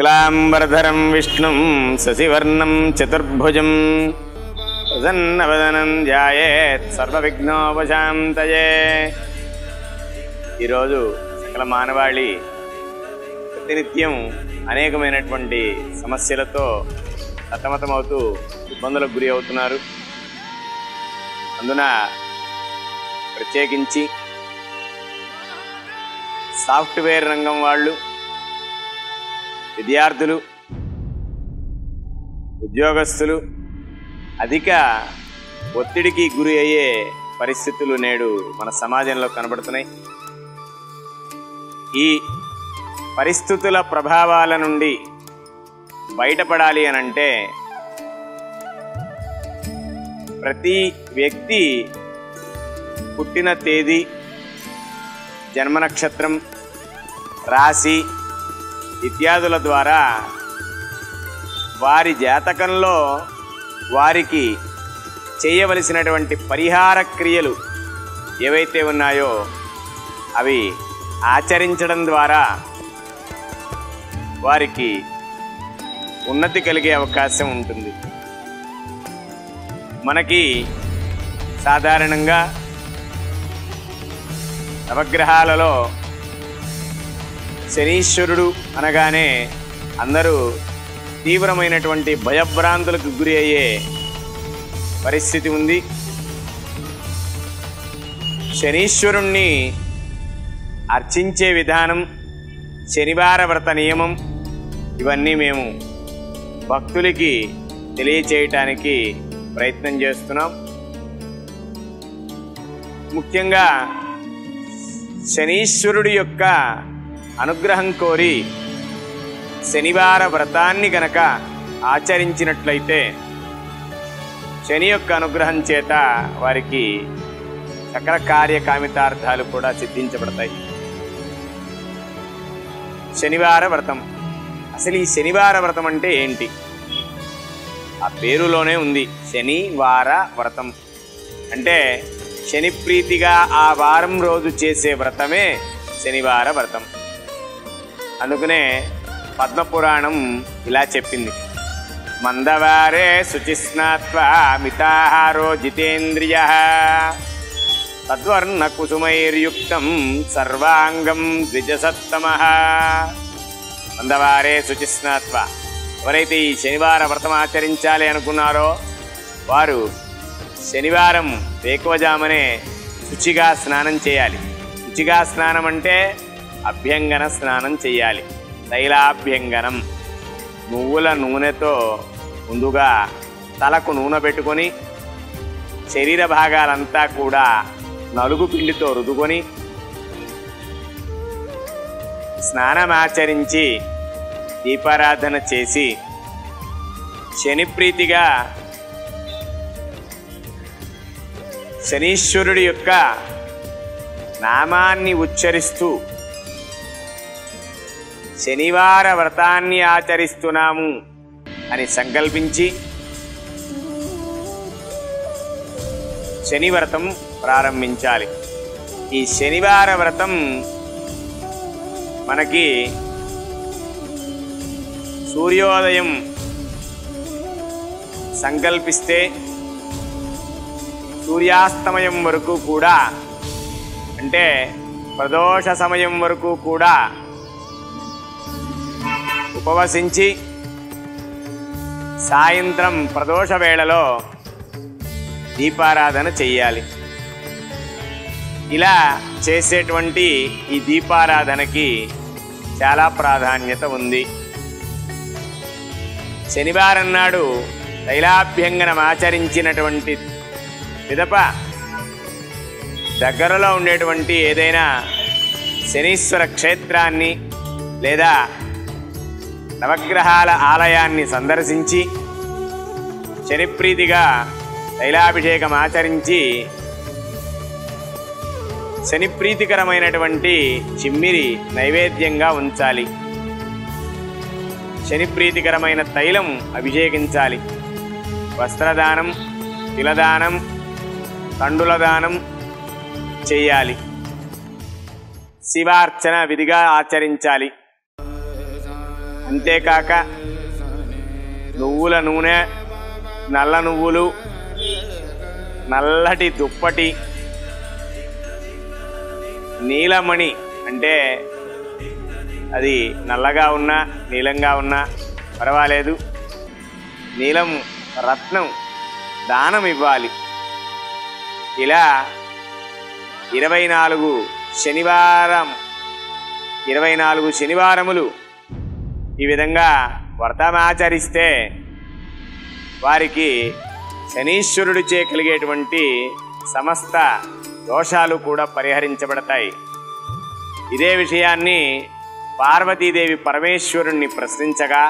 శుక్లాంబరధరం విష్ణుం శశివర్ణం చతుర్భుజం ప్రసన్నవదనం ధ్యాయేత్ సర్వవిఘ్నోపశాంతయే ఈరోజు సకల మానవాళి ప్రతినిత్యం అనేకమైనటువంటి సమస్యలతో సతమతమవుతూ ఇబ్బందులకు గురి అవుతున్నారు అందున ప్రత్యేకించి సాఫ్ట్వేర్ రంగం వాళ్ళు విద్యార్థులు ఉద్యోగస్తులు అధిక ఒత్తిడికి గురి అయ్యే పరిస్థితులు నేడు మన సమాజంలో కనబడుతున్నాయి ఈ పరిస్థితుల ప్రభావాల నుండి బయటపడాలి అని అంటే ప్రతి వ్యక్తి పుట్టిన తేదీ జన్మ నక్షత్రం రాశి ఇత్యాదుల ద్వారా వారి జాతకంలో వారికి చేయవలసినటువంటి పరిహార క్రియలు ఏవైతే ఉన్నాయో అవి ఆచరించడం ద్వారా వారికి ఉన్నతి కలిగే అవకాశం ఉంటుంది మనకి సాధారణంగా నవగ్రహాలలో శనీశ్వరుడు అనగానే అందరూ తీవ్రమైనటువంటి భయభ్రాంతులకు గురి అయ్యే పరిస్థితి ఉంది శనీశ్వరుణ్ణి అర్చించే విధానం శనివార వ్రత నియమం ఇవన్నీ మేము భక్తులకి తెలియచేయటానికి ప్రయత్నం చేస్తున్నాం ముఖ్యంగా శనీశ్వరుడి యొక్క అనుగ్రహం కోరి శనివార వ్రతాన్ని గనక ఆచరించినట్లయితే శని యొక్క అనుగ్రహం చేత వారికి సకల కార్య కామితార్థాలు కూడా సిద్ధించబడతాయి శనివార వ్రతం అసలు ఈ శనివార వ్రతం అంటే ఏంటి ఆ పేరులోనే ఉంది శనివార వ్రతం అంటే శని ప్రీతిగా ఆ వారం రోజు చేసే వ్రతమే శనివార వ్రతం అందుకనే పద్మపురాణం ఇలా చెప్పింది మందవారే శుచిస్నాత్వ మితాహారో జితేంద్రియ తద్వర్ణ కుసుమైర్యుక్తం సర్వాంగం ద్విజసత్తమ మందవారే శుచిస్నాత్వ ఎవరైతే ఈ శనివార వ్రతం ఆచరించాలి అనుకున్నారో వారు శనివారం వేకువజామనే శుచిగా స్నానం చేయాలి శుచిగా స్నానం అంటే అభ్యంగన స్నానం చేయాలి తైలాభ్యంగనం నువ్వుల నూనెతో ముందుగా తలకు నూనె పెట్టుకొని శరీర భాగాలంతా కూడా నలుగు పిండితో రుదుకొని స్నానమాచరించి దీపారాధన చేసి శనిప్రీతిగా శనీశ్వరుడి యొక్క నామాన్ని ఉచ్చరిస్తూ శనివార వ్రతాన్ని ఆచరిస్తున్నాము అని సంకల్పించి శని వ్రతం ప్రారంభించాలి ఈ శనివార వ్రతం మనకి సూర్యోదయం సంకల్పిస్తే సూర్యాస్తమయం వరకు కూడా అంటే ప్రదోష సమయం వరకు కూడా ఉపవసించి సాయంత్రం ప్రదోష వేళలో దీపారాధన చెయ్యాలి ఇలా చేసేటువంటి ఈ దీపారాధనకి చాలా ప్రాధాన్యత ఉంది శనివారం నాడు తైలాభ్యంగనం ఆచరించినటువంటి పిదప దగ్గరలో ఉండేటువంటి ఏదైనా శనీశ్వర క్షేత్రాన్ని లేదా నవగ్రహాల ఆలయాన్ని సందర్శించి శనిప్రీతిగా తైలాభిషేకం ఆచరించి శనిప్రీతికరమైనటువంటి చిమ్మిరి నైవేద్యంగా ఉంచాలి శనిప్రీతికరమైన తైలం అభిషేకించాలి వస్త్రదానం తిలదానం తండుల దానం చేయాలి శివార్చన విధిగా ఆచరించాలి అంతేకాక నువ్వుల నూనె నల్ల నువ్వులు నల్లటి దుప్పటి నీలమణి అంటే అది నల్లగా ఉన్నా నీలంగా ఉన్నా పర్వాలేదు నీలం రత్నం దానం ఇవ్వాలి ఇలా ఇరవై నాలుగు శనివారం ఇరవై నాలుగు శనివారములు ఈ విధంగా వ్రతమాచరిస్తే వారికి శనీశ్వరుడిచే కలిగేటువంటి సమస్త దోషాలు కూడా పరిహరించబడతాయి ఇదే విషయాన్ని పార్వతీదేవి పరమేశ్వరుణ్ణి ప్రశ్నించగా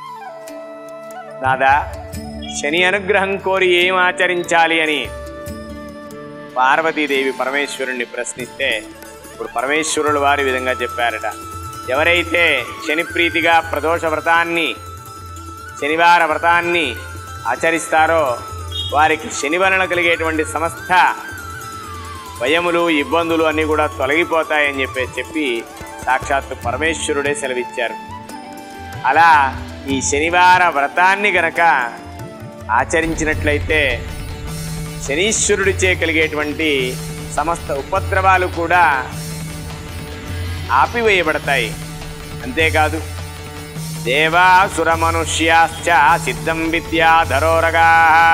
నాదా శని అనుగ్రహం కోరి ఏం ఆచరించాలి అని పార్వతీదేవి పరమేశ్వరుణ్ణి ప్రశ్నిస్తే ఇప్పుడు పరమేశ్వరుడు వారి విధంగా చెప్పారట ఎవరైతే శని ప్రీతిగా ప్రదోష వ్రతాన్ని శనివార వ్రతాన్ని ఆచరిస్తారో వారికి శని వలన కలిగేటువంటి సమస్త భయములు ఇబ్బందులు అన్నీ కూడా తొలగిపోతాయని చెప్పి చెప్పి సాక్షాత్తు పరమేశ్వరుడే సెలవిచ్చారు అలా ఈ శనివార వ్రతాన్ని గనక ఆచరించినట్లయితే శనీశ్వరుడిచే కలిగేటువంటి సమస్త ఉపద్రవాలు కూడా ఆపివేయబడతాయి అంతేకాదు దేవాసుర మనుష్యాశ్చ సిద్ధం విద్యాధరోరగా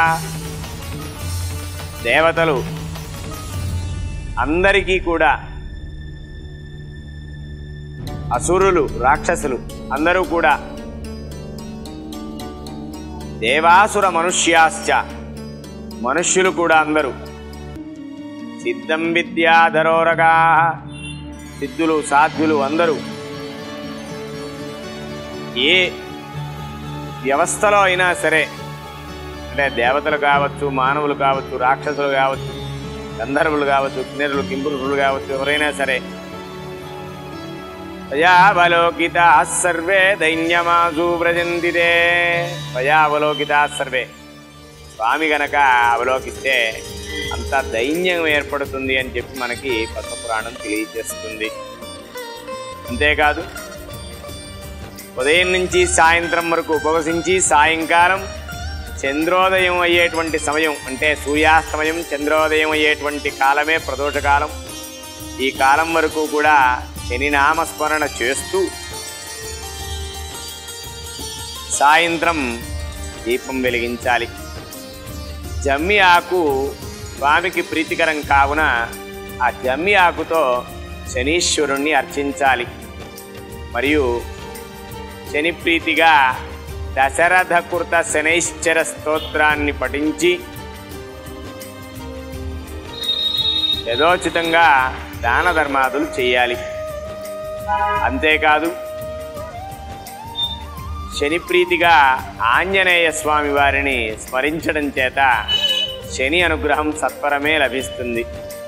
దేవతలు అందరికీ కూడా అసురులు రాక్షసులు అందరూ కూడా దేవాసుర మనుష్యాశ్చ మనుష్యులు కూడా అందరూ సిద్ధం విద్యాధరోరగా సిద్ధులు సాధ్యులు అందరూ ఏ వ్యవస్థలో అయినా సరే అంటే దేవతలు కావచ్చు మానవులు కావచ్చు రాక్షసులు కావచ్చు గంధర్వులు కావచ్చు కిన్నెరులు కింపురులు కావచ్చు ఎవరైనా సరే భయావలోకితా సర్వే దైన్యమాసు వ్రజంతిదే భయావలోకితా సర్వే స్వామి గనక అవలోకిస్తే అంత దైన్యం ఏర్పడుతుంది అని చెప్పి మనకి పద్మపురాణం తెలియజేస్తుంది అంతేకాదు ఉదయం నుంచి సాయంత్రం వరకు ఉపవసించి సాయంకాలం చంద్రోదయం అయ్యేటువంటి సమయం అంటే సూర్యాస్తమయం చంద్రోదయం అయ్యేటువంటి కాలమే ప్రదోషకాలం ఈ కాలం వరకు కూడా శని నామస్మరణ చేస్తూ సాయంత్రం దీపం వెలిగించాలి జమ్మి ఆకు స్వామికి ప్రీతికరం కావున ఆ జమ్మి ఆకుతో శనీశ్వరుణ్ణి అర్చించాలి మరియు శని ప్రీతిగా దశరథ కృత శనైశ్చర స్తోత్రాన్ని పఠించి యథోచితంగా దాన ధర్మాదులు చేయాలి అంతేకాదు శని ప్రీతిగా ఆంజనేయ స్వామి వారిని స్మరించడం చేత శని అనుగ్రహం సత్వరమే లభిస్తుంది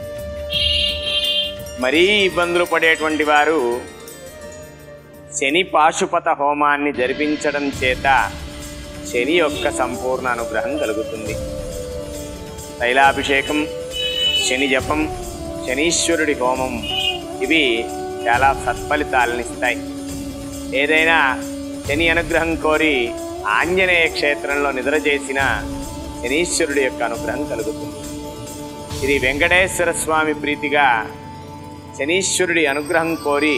మరీ ఇబ్బందులు పడేటువంటి వారు శని పాశుపత హోమాన్ని జరిపించడం చేత శని యొక్క సంపూర్ణ అనుగ్రహం కలుగుతుంది తైలాభిషేకం శని జపం శనీశ్వరుడి హోమం ఇవి చాలా సత్ఫలితాలనిస్తాయి ఏదైనా శని అనుగ్రహం కోరి ఆంజనేయ క్షేత్రంలో నిద్ర చేసిన శనీశ్వరుడి యొక్క అనుగ్రహం కలుగుతుంది ఇది వెంకటేశ్వర స్వామి ప్రీతిగా శనీశ్వరుడి అనుగ్రహం కోరి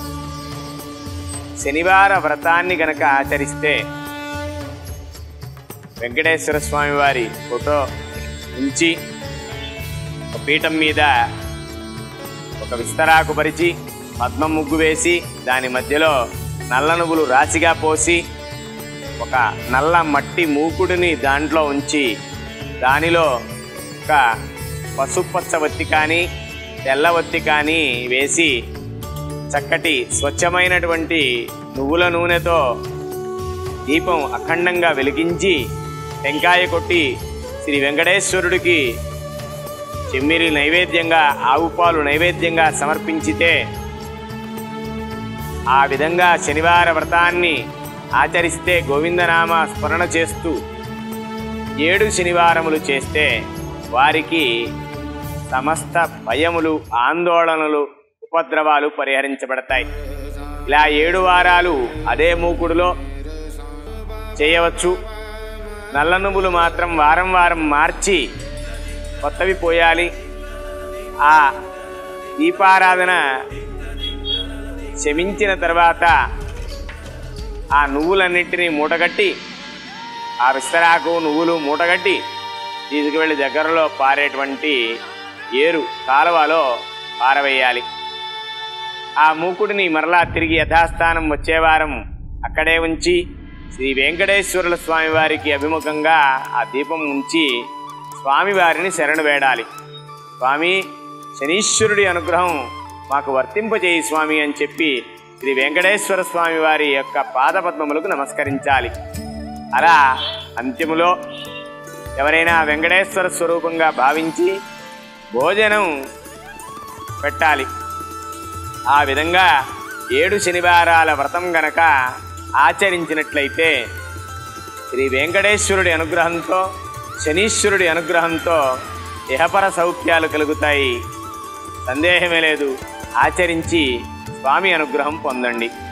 శనివార వ్రతాన్ని గనక ఆచరిస్తే వెంకటేశ్వర స్వామి వారి ఫోటో ఉంచి ఒక పీఠం మీద ఒక విస్తరాకు పరిచి పద్మ ముగ్గు వేసి దాని మధ్యలో నల్ల నువ్వులు రాశిగా పోసి ఒక నల్ల మట్టి మూకుడిని దాంట్లో ఉంచి దానిలో ఒక పసుపచ్చ వత్తి కానీ తెల్ల వత్తి కానీ వేసి చక్కటి స్వచ్ఛమైనటువంటి నువ్వుల నూనెతో దీపం అఖండంగా వెలిగించి టెంకాయ కొట్టి శ్రీ వెంకటేశ్వరుడికి చెమ్మిరి నైవేద్యంగా ఆవు పాలు నైవేద్యంగా సమర్పించితే ఆ విధంగా శనివార వ్రతాన్ని ఆచరిస్తే గోవిందనామ స్మరణ చేస్తూ ఏడు శనివారములు చేస్తే వారికి సమస్త భయములు ఆందోళనలు ఉపద్రవాలు పరిహరించబడతాయి ఇలా ఏడు వారాలు అదే మూకుడులో చేయవచ్చు నల్ల నువ్వులు మాత్రం వారం వారం మార్చి కొత్తవి పోయాలి ఆ దీపారాధన శమించిన తర్వాత ఆ నువ్వులన్నింటినీ మూటగట్టి ఆ విస్తరాకు నువ్వులు మూటగట్టి తీసుకువెళ్ళి దగ్గరలో పారేటువంటి ఏరు కాలువలో పారవేయాలి ఆ మూకుడిని మరలా తిరిగి యథాస్థానం వచ్చే వారం అక్కడే ఉంచి శ్రీ వెంకటేశ్వరుల స్వామి వారికి అభిముఖంగా ఆ దీపం ఉంచి స్వామివారిని శరణు వేడాలి స్వామి శనీశ్వరుడి అనుగ్రహం మాకు వర్తింపజేయి స్వామి అని చెప్పి శ్రీ వెంకటేశ్వర స్వామి వారి యొక్క పాదపద్మములకు నమస్కరించాలి అలా అంత్యములో ఎవరైనా వెంకటేశ్వర స్వరూపంగా భావించి భోజనం పెట్టాలి ఆ విధంగా ఏడు శనివారాల వ్రతం గనక ఆచరించినట్లయితే శ్రీ వెంకటేశ్వరుడి అనుగ్రహంతో శనీశ్వరుడి అనుగ్రహంతో ఇహపర సౌఖ్యాలు కలుగుతాయి సందేహమే లేదు ఆచరించి స్వామి అనుగ్రహం పొందండి